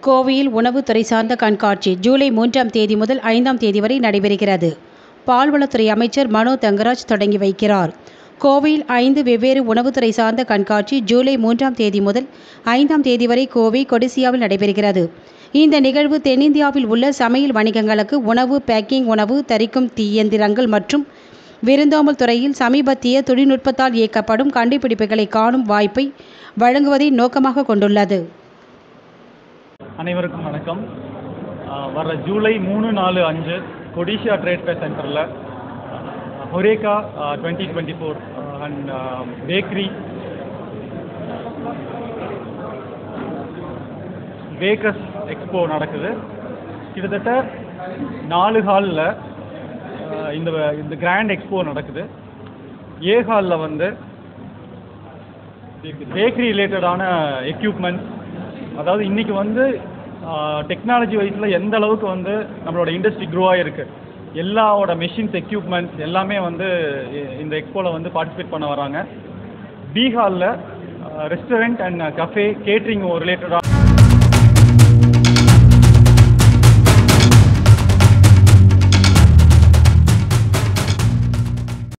கோவையில் உணவுத்துறை சார்ந்த கண்காட்சி ஜூலை மூன்றாம் தேதி முதல் ஐந்தாம் தேதி வரை நடைபெறுகிறது பால்வளத்துறை அமைச்சர் மனோ தங்கராஜ் தொடங்கி வைக்கிறார் கோவையில் ஐந்து வெவ்வேறு உணவுத்துறை சார்ந்த கண்காட்சி ஜூலை மூன்றாம் தேதி முதல் ஐந்தாம் தேதி வரை கோவை கொடிசியாவில் நடைபெறுகிறது இந்த நிகழ்வு தென்னிந்தியாவில் உள்ள சமையல் வணிகங்களுக்கு உணவு பேக்கிங் உணவு தரிக்கும் தீயந்திரங்கள் மற்றும் விருந்தோம்பல் துறையில் சமீபத்திய தொழில்நுட்பத்தால் இயக்கப்படும் கண்டுபிடிப்புகளை காணும் வாய்ப்பை வழங்குவதை நோக்கமாக கொண்டுள்ளது அனைவருக்கும் வணக்கம் ஆஹ் வர ஜூலை மூணு நாலு அஞ்சு கொடிஷியா ட்ரேட் ஃபேர் சென்டரில் Horeca twenty twenty four and bakery bakers expo நடக்குது கிட்டத்தட்ட நாலு ஹாலில் இந்த இந்த கிராண்ட் எக்ஸ்போ நடக்குது ஏ ஹாலில் வந்து பேக்கரி ரிலேட்டடான எக்யூப்மெண்ட்ஸ் அதாவது இன்னைக்கு வந்து டெக்னாலஜி வைஸில் எந்த அளவுக்கு வந்து நம்மளோட இண்டஸ்ட்ரி க்ரோ ஆகிருக்கு எல்லாவோட மெஷின்ஸ் எக்யூப்மெண்ட்ஸ் எல்லாமே வந்து இ- இந்த எக்ஸ்போவில் வந்து பார்ட்டிசிபேட் பண்ண வராங்க பீகாரில் ரெஸ்டாரண்ட் அண்ட் கஃபே கேட்ரிங் ரிலேட்டடாக